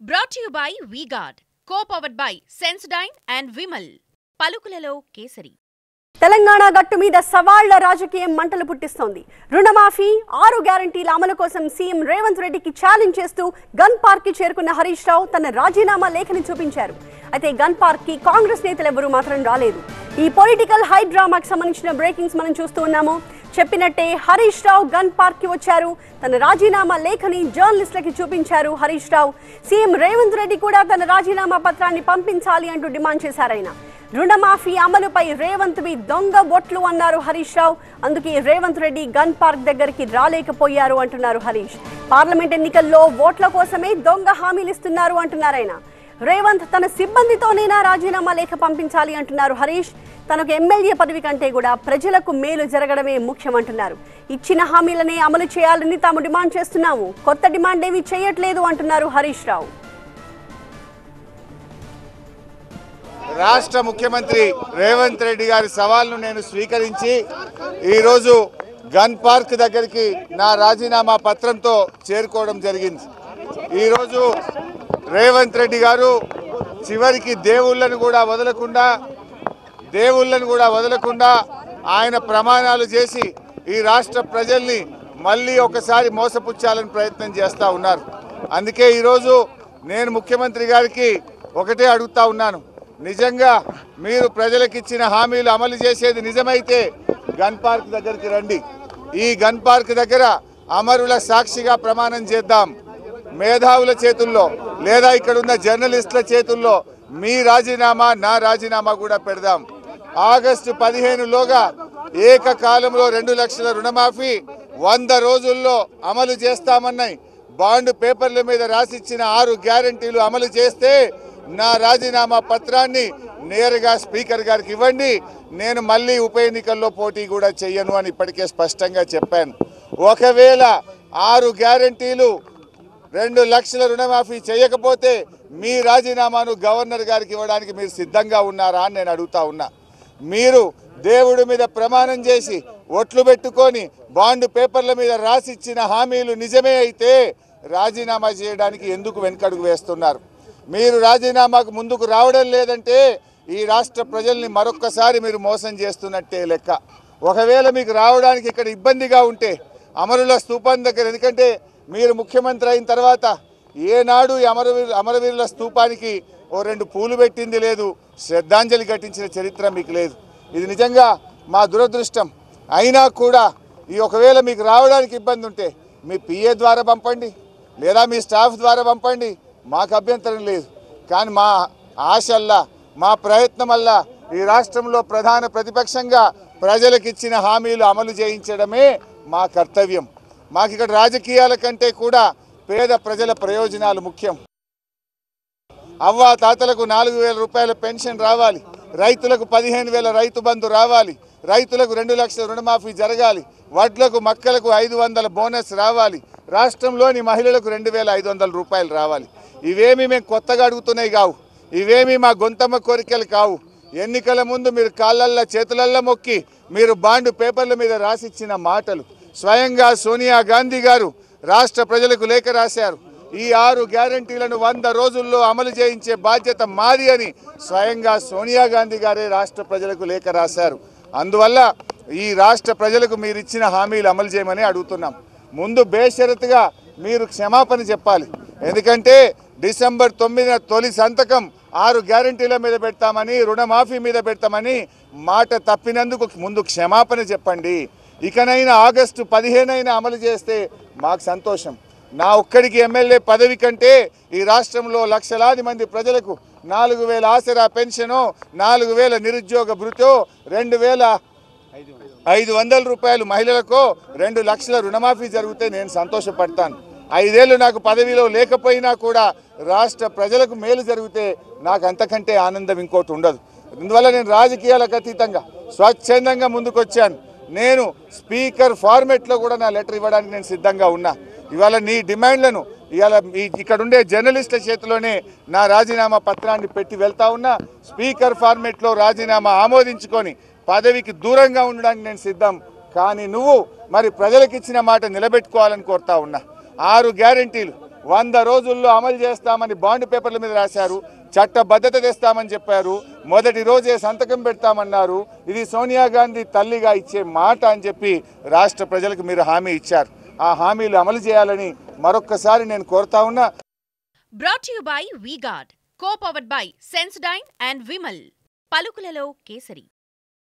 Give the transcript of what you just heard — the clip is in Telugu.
brought you by V Guard co powered by Sensodyne and Vimal పలుకులలో కేసరి తెలంగాణ గట్టు మీద సవాళ్ల రాజకీయం మంటలు పుట్టిస్తోంది రుణమాఫీ ఆరు గ్యారంటీల అమలు కోసం సీఎం రేవంత్ రెడ్డికి ఛాలెంజ్ చేస్తూ గన్ పార్క్ కి చేరుకున్న హరీష్ రావు తన రాజీనామా లేఖని చూపించారు అయితే గన్ పార్క్ కి కాంగ్రెస్ నేతలు ఎవరూ మాత్రం రాలేదు ఈ పొలిటికల్ హై డ్రామాకి సంబంధించిన బ్రేకింగ్స్ మనం చూస్తూ ఉన్నాము చెప్పినట్టే హరీష్ రావు గన్ పార్క్ కి వచ్చారు తన రాజీనామా లేఖని జర్నలిస్టులకి చూపించారు హరీష్ రావు సీఎం రేవంత్ రెడ్డి కూడా తన రాజీనామా పత్రాన్ని పంపించాలి అంటూ డిమాండ్ చేశారాయన రుణమాఫీ అమలుపై రేవంత్ వి దొంగ బొట్లు అన్నారు హరీష్ రావు అందుకే రేవంత్ రెడ్డి గన్ పార్క్ దగ్గరికి రాలేకపోయారు అంటున్నారు హరీష్ పార్లమెంట్ ఎన్నికల్లో ఓట్ల కోసమే దొంగ హామీలు ఇస్తున్నారు అంటున్నారు ఆయన రేవంత్ తన సిబ్బందితోనైనా రాజీనామా లేఖ పంపించాలి అంటున్నారు హరీష్ తనకు ఎమ్మెల్యే పదవి కంటే కూడా ప్రజలకు మేలు జరగడమే ముఖ్యమంటున్నారు ఇచ్చిన హామీలనే అమలు చేయాలని తాము డిమాండ్ చేస్తున్నాము కొత్త డిమాండ్ ఏమీ చేయట్లేదు అంటున్నారు హరీష్ రావు రాష్ట్ర ముఖ్యమంత్రి రేవంత్ రెడ్డి గారి సవాల్ను నేను స్వీకరించి ఈరోజు గన్ పార్క్ దగ్గరికి నా రాజీనామా పత్రంతో చేరుకోవడం జరిగింది ఈరోజు రేవంత్ రెడ్డి గారు చివరికి దేవుళ్ళను కూడా వదలకుండా దేవుళ్ళను కూడా వదలకుండా ఆయన ప్రమాణాలు చేసి ఈ రాష్ట్ర ప్రజల్ని మళ్ళీ ఒకసారి మోసపుచ్చాలని ప్రయత్నం చేస్తూ ఉన్నారు అందుకే ఈరోజు నేను ముఖ్యమంత్రి గారికి ఒకటే అడుగుతా ఉన్నాను నిజంగా మీరు ప్రజలకు ఇచ్చిన హామీలు అమలు చేసేది నిజమైతే గన్ పార్క్ దగ్గరికి రండి ఈ గన్ పార్క్ దగ్గర అమరుల సాక్షిగా ప్రమాణం చేద్దాం మేధావుల చేతుల్లో లేదా ఇక్కడ ఉన్న జర్నలిస్టుల చేతుల్లో మీ రాజీనామా నా రాజీనామా కూడా పెడదాం ఆగస్టు పదిహేనులోగా ఏకకాలంలో రెండు లక్షల రుణమాఫీ వంద రోజుల్లో అమలు చేస్తామన్నాయి బాండ్ పేపర్ల మీద రాసిచ్చిన ఆరు గ్యారంటీలు అమలు చేస్తే నా రాజీనామా పత్రాన్ని నేరుగా స్పీకర్ గారికి ఇవ్వండి నేను మళ్ళీ ఉప ఎన్నికల్లో పోటీ కూడా చెయ్యను అని ఇప్పటికే స్పష్టంగా చెప్పాను ఒకవేళ ఆరు గ్యారంటీలు రెండు లక్షల రుణమాఫీ చేయకపోతే మీ రాజీనామాను గవర్నర్ గారికి ఇవ్వడానికి మీరు సిద్ధంగా ఉన్నారా అని నేను అడుగుతా ఉన్నా మీరు దేవుడి మీద ప్రమాణం చేసి ఒట్లు పెట్టుకొని బాండ్ పేపర్ల మీద రాసిచ్చిన హామీలు నిజమే అయితే రాజీనామా చేయడానికి ఎందుకు వెనుకడుగు వేస్తున్నారు మీరు రాజీనామాకు ముందుకు రావడం లేదంటే ఈ రాష్ట్ర ప్రజల్ని మరొక్కసారి మీరు మోసం చేస్తున్నట్టే లెక్క ఒకవేళ మీకు రావడానికి ఇక్కడ ఇబ్బందిగా ఉంటే అమరుల స్తూపం దగ్గర ఎందుకంటే మీరు ముఖ్యమంత్రి అయిన తర్వాత ఏనాడు ఈ అమరవీరు అమరవీరుల స్తూపానికి ఓ రెండు పూలు పెట్టింది లేదు శ్రద్ధాంజలి ఘటించిన చరిత్ర మీకు లేదు ఇది నిజంగా మా దురదృష్టం అయినా కూడా ఈ ఒకవేళ మీకు రావడానికి ఇబ్బంది ఉంటే మీ పిఏ ద్వారా పంపండి లేదా మీ స్టాఫ్ ద్వారా పంపండి మాకు అభ్యంతరం లేదు కానీ మా ఆశల్లా మా ప్రయత్నం వల్ల ఈ రాష్ట్రంలో ప్రధాన ప్రతిపక్షంగా ప్రజలకు ఇచ్చిన హామీలు అమలు చేయించడమే మా కర్తవ్యం మాకు ఇక్కడ రాజకీయాల కంటే కూడా పేద ప్రజల ప్రయోజనాలు ముఖ్యం అవ్వ తాతలకు నాలుగు వేల రూపాయల పెన్షన్ రావాలి రైతులకు పదిహేను వేల రైతు బంధు రావాలి రైతులకు రెండు లక్షల రుణమాఫీ జరగాలి వడ్లకు మక్కలకు ఐదు వందల బోనస్ రావాలి రాష్ట్రంలోని మహిళలకు రెండు వేల ఐదు వందల రూపాయలు రావాలి ఇవేమి మేము కొత్తగా అడుగుతున్నాయి కావు ఇవేమి మా గొంతమ్మ కోరికలు కావు ఎన్నికల ముందు మీరు కాళ్ళల్లో చేతులల్లో మొక్కి మీరు బాండ్ పేపర్ల మీద రాసిచ్చిన మాటలు స్వయంగా సోనియా గాంధీ గారు రాష్ట్ర ప్రజలకు లేఖ రాశారు ఈ ఆరు గ్యారంటీలను వంద రోజుల్లో అమలు చేయించే బాధ్యత మాది అని స్వయంగా సోనియా గాంధీ గారే రాష్ట్ర ప్రజలకు లేఖ రాశారు అందువల్ల ఈ రాష్ట్ర ప్రజలకు మీరు ఇచ్చిన హామీలు అమలు చేయమని అడుగుతున్నాం ముందు బేషరతుగా మీరు క్షమాపణ చెప్పాలి ఎందుకంటే డిసెంబర్ తొమ్మిదిన తొలి సంతకం ఆరు గ్యారంటీల మీద పెడతామని రుణమాఫీ మీద పెడతామని మాట తప్పినందుకు ముందు క్షమాపణ చెప్పండి ఇకనైనా ఆగస్టు పదిహేనైనా అమలు చేస్తే మాకు సంతోషం నా ఒక్కడికి ఎమ్మెల్యే పదవి కంటే ఈ రాష్ట్రంలో లక్షలాది మంది ప్రజలకు నాలుగు వేల ఆసరా పెన్షను నాలుగు వేల నిరుద్యోగ భృతో రెండు వేల ఐదు వందల రూపాయలు మహిళలకు రెండు లక్షల రుణమాఫీ జరిగితే నేను సంతోషపడతాను ఐదేళ్లు నాకు పదవిలో లేకపోయినా కూడా రాష్ట్ర ప్రజలకు మేలు జరిగితే నాకు అంతకంటే ఆనందం ఇంకోటి ఉండదు అందువల్ల నేను రాజకీయాలకు అతీతంగా స్వచ్ఛందంగా ముందుకొచ్చాను నేను స్పీకర్ ఫార్మెట్లో కూడా నా లెటర్ ఇవ్వడానికి నేను సిద్ధంగా ఉన్నా ఇవాళ నీ డిమాండ్లను ఇవాళ ఈ ఇక్కడ ఉండే జర్నలిస్టుల చేతిలోనే నా రాజీనామా పత్రాన్ని పెట్టి వెళ్తా ఉన్నా స్పీకర్ ఫార్మెట్లో రాజీనామా ఆమోదించుకొని పదవికి దూరంగా ఉండడానికి నేను సిద్ధం కానీ నువ్వు మరి ప్రజలకు ఇచ్చిన మాట నిలబెట్టుకోవాలని కోరుతా ఉన్నా ఆరు గ్యారంటీలు వంద రోజుల్లో అమలు చేస్తామని బాండ్ పేపర్ల మీద రాశారు చట్టబద్ధత తెస్తామని చెప్పారు మొదటి రోజే సంతకం పెడతామన్నారు ఇది సోనియా గాంధీ తల్లిగా ఇచ్చే మాట అని చెప్పి రాష్ట్ర ప్రజలకు మీరు హామీ ఇచ్చారు ఆ హామీలు అమలు చేయాలని మరొక్కసారి నేను కోరుతా ఉన్నా brought you by V Guard co powered by Sensodyne and Vimal పలుకులలో కేసరి